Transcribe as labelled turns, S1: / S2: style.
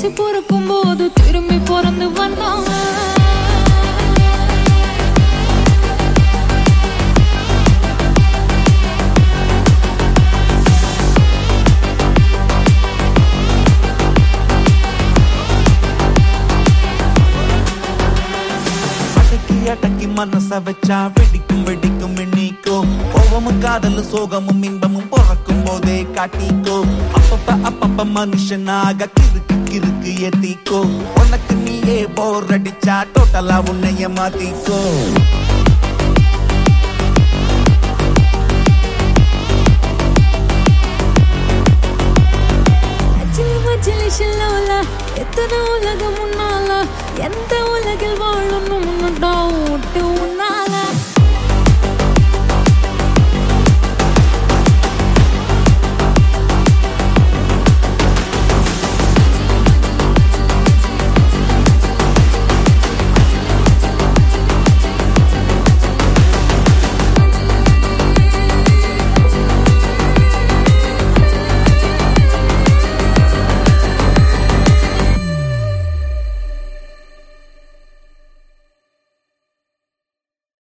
S1: பிறக்கும் போது திரும்பி பிறந்து வந்தாங்க
S2: அடக்கி அடக்கி மனச வச்சா வெடிக்கும் வெடிக்கும் எண்ணிக்கோ கோவமும் காதலும் சோகமும் இன்பமும் பிறக்கும் போதே காட்டிக்கோ அப்பப்ப அப்பப்ப மனுஷனாக கிறுக்கு கிறுக்கு ஏத்திக்கோ உனக்கு நீயே போர் அடிச்சா டோட்டலா உன்னைய மாத்திக்கோ
S1: அச்சிலி மச்சிலி ஷில்லோல எத்தனை உலகம் முன்னால எந்த உலகில் வாழணும் முன்னடா விட்டு உன்னா